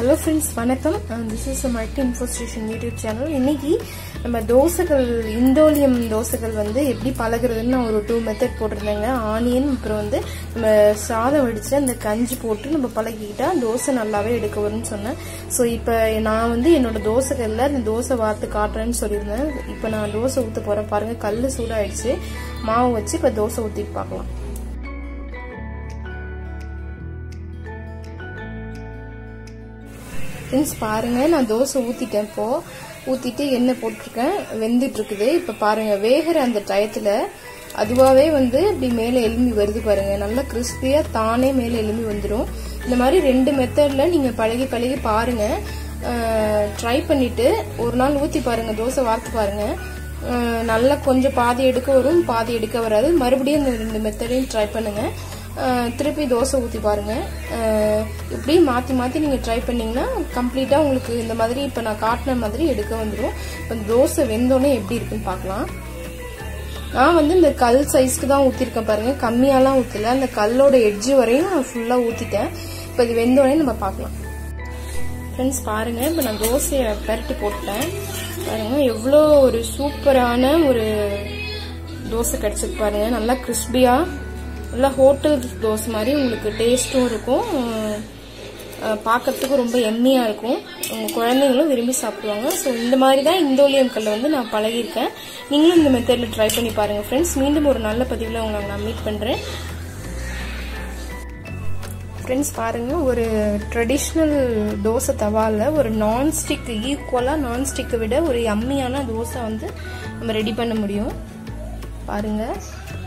hello friends வணக்கம் this is multi info station YouTube channel இன்னைக்கு நம்ம தோசைகள் இந்தோலியம் தோசைகள் வந்து எப்படி பழகுறதுன்னு நான் ஒரு டூ மெத்தட் போட்டிருந்தேங்க ஆனியன் அப்புறம் வந்து நம்ம சாதம் வடிச்சு அந்த கஞ்சி போட்டு நம்ம பழகிக்கிட்டா தோசை நல்லாவே எடுக்க வரும்னு சொன்னேன் ஸோ இப்போ நான் வந்து என்னோட தோசைகளில் அந்த தோசை வார்த்து காட்டுறேன்னு சொல்லியிருந்தேன் இப்போ நான் தோசை ஊற்ற போகிறேன் பாருங்க கல் சூடாயிடுச்சு மாவு வச்சு இப்போ தோசை ஊற்றிட்டு பார்க்கலாம் ஃப்ரெண்ட்ஸ் பாருங்க நான் தோசை ஊத்திட்டேன் இப்போ ஊத்திட்டு எண்ணெய் போட்டிருக்கேன் வெந்துட்டு இருக்குது இப்ப பாருங்க வேகிற அந்த டயத்துல அதுவாவே வந்து இப்படி மேலே எலும்பி வருது பாருங்க நல்லா கிறிஸ்பியா தானே மேலே எலும்பி வந்துடும் இந்த மாதிரி ரெண்டு மெத்தட்ல நீங்க பழகி பழகி பாருங்க ட்ரை பண்ணிட்டு ஒரு நாள் ஊத்தி பாருங்க தோசை வார்த்து பாருங்க நல்லா கொஞ்சம் பாதி எடுக்க வரும் பாதி எடுக்க வராது மறுபடியும் இந்த ரெண்டு மெத்தடையும் ட்ரை பண்ணுங்க திருப்பி தோசை ஊற்றி பாருங்க இப்படி மாற்றி மாற்றி நீங்கள் ட்ரை பண்ணிங்கன்னா கம்ப்ளீட்டாக உங்களுக்கு இந்த மாதிரி இப்போ நான் காட்டின மாதிரி எடுக்க வந்துடும் இப்போ தோசை வெந்தோடனே எப்படி இருக்குன்னு பார்க்கலாம் நான் வந்து இந்த கல் சைஸ்க்கு தான் ஊற்றிருக்கேன் பாருங்க கம்மியாலாம் ஊற்றல அந்த கல்லோட எட்ஜு வரையும் நான் ஃபுல்லாக ஊற்றிட்டேன் இப்போ இது வெந்தோடனே நம்ம பார்க்கலாம் ஃப்ரெண்ட்ஸ் பாருங்க இப்போ நான் தோசையை பரட்டி போட்டேன் பாருங்க எவ்வளோ ஒரு சூப்பரான ஒரு தோசை கிடைச்சிருக்கு பாருங்க நல்லா கிறிஸ்பியாக நல்லா ஹோட்டல் தோசை மாதிரி உங்களுக்கு டேஸ்ட்டும் இருக்கும் பார்க்கறதுக்கு ரொம்ப எம்மியாக இருக்கும் உங்கள் குழந்தைங்களும் விரும்பி சாப்பிடுவாங்க ஸோ இந்த மாதிரி தான் இந்தோலியம் கல்லை வந்து நான் பழகியிருக்கேன் நீங்களும் இந்த மெத்தடில் ட்ரை பண்ணி பாருங்கள் ஃப்ரெண்ட்ஸ் மீண்டும் ஒரு நல்ல பதிவில் உங்களை நான் மீட் பண்ணுறேன் ஃப்ரெண்ட்ஸ் பாருங்கள் ஒரு ட்ரெடிஷ்னல் தோசை தவாவில் ஒரு நான்ஸ்டிக் ஈக்குவலாக நான்ஸ்டிக்கை விட ஒரு எம்மியான தோசை வந்து நம்ம ரெடி பண்ண முடியும் பாருங்கள்